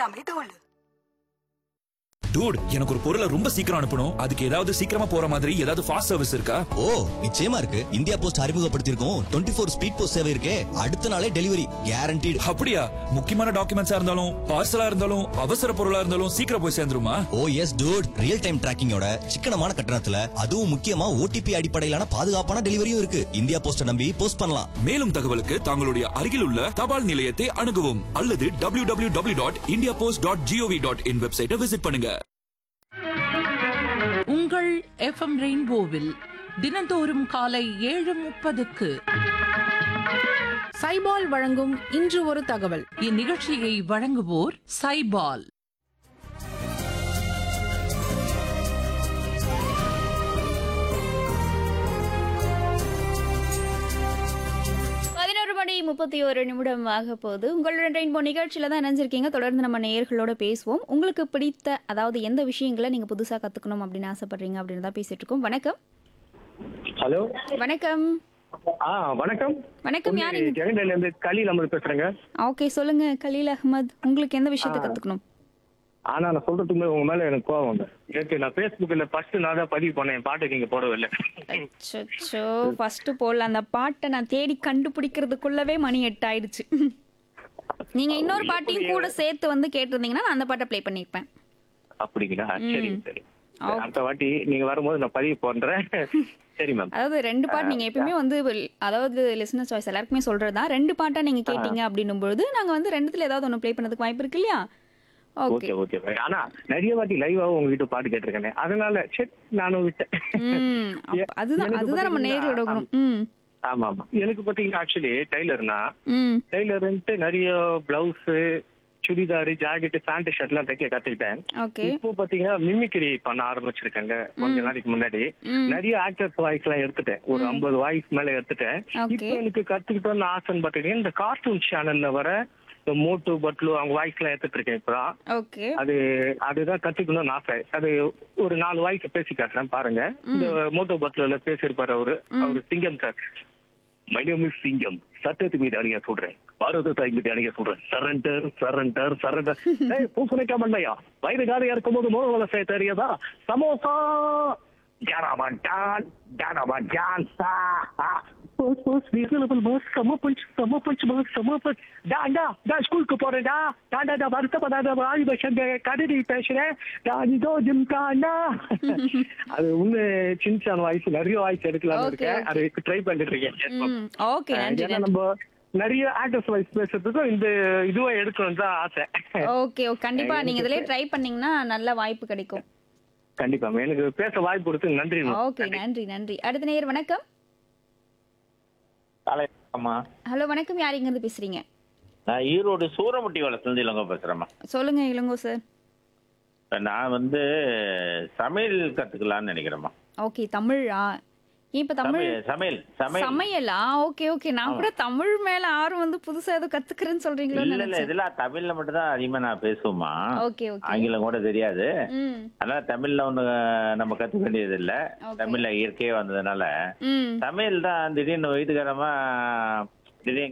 எல்லாமே தோல் டூட் எனக்கு ஒரு பொருளை ரொம்ப சீக்கிரம் அனுப்பணும் அதுக்கு ஏதாவது சீக்கிரமா போற மாதிரி ஏதாவது ஃபாஸ்ட் சர்வீஸ் இருக்கா ஓ நிச்சயமா இருக்கு இந்தியா போஸ்ட் அறிமுகப்படுத்தியிருக்கோம் டுவெண்ட்டி ஃபோர் ஸ்பீட் போஸ்ட் சேவை இருக்கே அடுத்த நாளே டெலிவரி கேரண்டீடு அப்படியா முக்கியமான டாக்குமெண்ட்ஸா இருந்தாலும் பார்சலா இருந்தாலும் அவசர பொருளா இருந்தாலும் சீக்கிரம் போய் சேர்ந்துருமா oh yes dude real time டிராக்கிங்கோட சிக்கனமான கட்டணத்துல அதுவும் முக்கியமா ஓடிபி அடிப்படையிலான பாதுகாப்பான டெலிவரியும் இருக்கு இந்தியா போஸ்ட நம்பி போஸ்ட் பண்ணலாம் மேலும் தகவலுக்கு தங்களுடைய அருகில் உள்ள தபால் நிலையத்தை அணுகவும் அல்லது W W W dot India post dot GOV dot in வெப்சைட்டை விசிட் பண்ணுங்க உங்கள் எஃப்எம் ரெயின்போவில் தினந்தோறும் காலை ஏழு முப்பதுக்கு சைபால் வழங்கும் இன்று ஒரு தகவல் இந்நிகழ்ச்சியை வழங்குவோர் சைபால் பதினோரு மணி முப்பத்தி ஒரு நிமிடம் ஆக போகுது உங்களுடன் ரெயின்போ நிகழ்ச்சியில தான் இணைஞ்சிருக்கீங்க தொடர்ந்து நம்ம நேயர்களோட பேசுவோம் உங்களுக்கு பிடித்த அதாவது எந்த விஷயங்களை நீங்க புதுசா கத்துக்கணும் அப்படின்னு ஆசைப்படுறீங்க அப்படின்னு தான் பேசிட்டு இருக்கோம் வணக்கம் ஹலோ வணக்கம் ஆ வணக்கம் வணக்கம் யார் பொன்னேரி ஜெகன்ல இருந்து கலீல் அமர் பேசுறேங்க ஓகே சொல்லுங்க கலீல் அகமது உங்களுக்கு எந்த விஷயத்தை கத்துக்கணும் ஆனா நான் சொல்றதுக்கு உங்க மேல எனக்கு கோவம் வந்து நேற்று நான் ஃபேஸ்புக்ல ஃபர்ஸ்ட் நான் தான் பதிவு பண்ணேன் என் பாட்டு நீங்க போடவே இல்லை அச்சோ ஃபர்ஸ்ட் போல் அந்த பாட்டை நான் தேடி கண்டுபிடிக்கிறதுக்குள்ளவே மணி எட்டு ஆயிடுச்சு நீங்க இன்னொரு பாட்டையும் கூட சேர்த்து வந்து கேட்டிருந்தீங்கன்னா நான் அந்த பாட்டை ப்ளே பண்ணிருப்பேன் அப்படிங்களா சரி சரி ஓகே. அடுத்த வாட்டி நீங்க வரும்போது நான் பதிவு பண்றேன் சரி மேம் அதாவது ரெண்டு பாட்டு நீங்க எப்பயுமே வந்து வெல்- அதாவது லிசனர் சாய்ஸ் எல்லாருக்குமே சொல்றதா ரெண்டு பாட்டா நீங்க கேட்டீங்க அப்படின்னும் பொழுது நாங்க வந்து ரெண்டுத்துல ஏதாவது ஒண்ணு ப்ளே பண்ணதுக்கு வாய்ப்பு இருக்கு இல்லையா ஓகே ஓகே ஓகே ஆனா நிறைய வாட்டி லைவாவும் உங்ககிட்ட பாட்டு கேட்டிருக்கேன் அதனால சரி நானும் விட்டேன் ம் அப்ப அதுதான் எனக்கு அதுதான் நம்ம பாத்தீங்கன்னா, நேர்களோட குணம் ம் ஆமா ஆமா எனக்கு பாத்தீங்கன்னா ஆக்சுவலி டெய்லர்னா ம் டெய்லர்ன்ட்டு நிறைய blouse churidar jacket pant shirt எல்லாம் தைக்க கத்துக்கிட்டேன் ஓகே இப்போ பாத்தீங்கன்னா மிமிக்ரி பண்ண ஆரம்பிச்சிருக்காங்க கொஞ்ச நாளைக்கு முன்னாடி ம். நிறைய ஆக்டர்ஸ் வாய்ஸ் எல்லாம் எடுத்துட்டேன் ஒரு ஐம்பது வாய்ஸ் மேல எடுத்துட்டேன் Okay. இப்போ எனக்கு கத்துக்கிட்டோம்னு ஆசைன்னு பாத்தீங்கன்னா இந்த கார்ட்டூன் சேனல்ல வர இந்த மோட்டு பட்லு அவங்க வாய்ஸ் எல்லாம் எடுத்துட்டு இருக்கேன் இப்பதான் ஓகே அது அதுதான் கத்துக்கணும்னு ஆசை அது ஒரு நாலு வாய்ஸ் பேசி காட்டுறேன் பாருங்க இந்த மோட்டோ பட்லுல பேசியிருப்பாரு அவரு அவரு சிங்கம் சார் மை நேம் இஸ் சிங்கம் சட்டத்து மீது அணிய சொல்றேன் பாரத தாய் மீது அணிய சொல்றேன் சரண்டர் சரண்டர் சரண்டர் ஏய் பூசணிக்கா மண்டையா வயது காலையா இருக்கும்போது மோத வளசை தெரியாதா சமோசா ஜானாபான் ஜான் ஜானாபான் ஜான் சா பஸ் பஸ் ரீசனபிள் பஸ் சம பஞ்ச் சம பஞ்ச் பஸ் சம பஞ்ச் டா டா டா ஸ்கூலுக்கு போறேன்டா டா டா டா வருத்தப்படாத வாலிப சங்க கடிதி பேசுறேன் டா இதோ ஜிம்கானா அது உண்மை சின்சான் வாய்ஸ் நிறைய வாய்ஸ் எடுக்கலாம்னு Okay, இருக்கேன் okay. அது ட்ரை பண்ணிட்டு இருக்கேன் ம் ஓகே நன்றி ஏன்னா நன்றி நம்ம நிறைய ஆக்டர்ஸ் வாய்ஸ் பேசுறதுக்கும் இந்த இதுவா எடுக்கணும் தான் ஆசை ஓகே ஓ கண்டிப்பா நீங்க இதுலயே ட்ரை பண்ணீங்கன்னா நல்ல வாய்ப்பு கிடைக்கும் கண்டிப்பா ma'am. எனக்கு பேச வாய்ப்பு கொடுத்து நன்றி ma'am. ஓகே நன்றி நன்றி அடுத்த நேயர் வணக்கம் அம்மா ஹலோ வணக்கம் யார் இங்க இருந்து பேசுறீங்க நான் ஈரோடு சூரமுட்டி வளர்த்துலேருந்து இளங்கோ பேசுகிறேம்மா சொல்லுங்க இளங்கோ சார் நான் வந்து சமையல் கற்றுக்கலான்னு நினைக்கிறேம்மா ஓகே தமிழா இப்ப தமிழ் சமையல் சமையல் சமையல் சமையலா ஓகே ஓகே நான் கூட தமிழ் மேல ஆர்வம் வந்து புதுசா ஏதோ கத்துக்கிறேன்னு சொல்றீங்களோன்னு இல்ல இல்ல நினைச்சேன் இதெல்லாம் தமிழ்ல மட்டும் தான் அதிகமா நான் பேசுவேம்மா ஓகே ஓகே ஆங்கிலம் கூட தெரியாது ம் அதனால தமிழ்ல ஒண்ணு நம்ம கத்துக்க வேண்டியது இல்ல Okay. தமிழ்ல இயற்கையே வந்ததுனால ம் சமையல் தான் திடீர்னு வயிற்றுக்காரமா திடீர்னு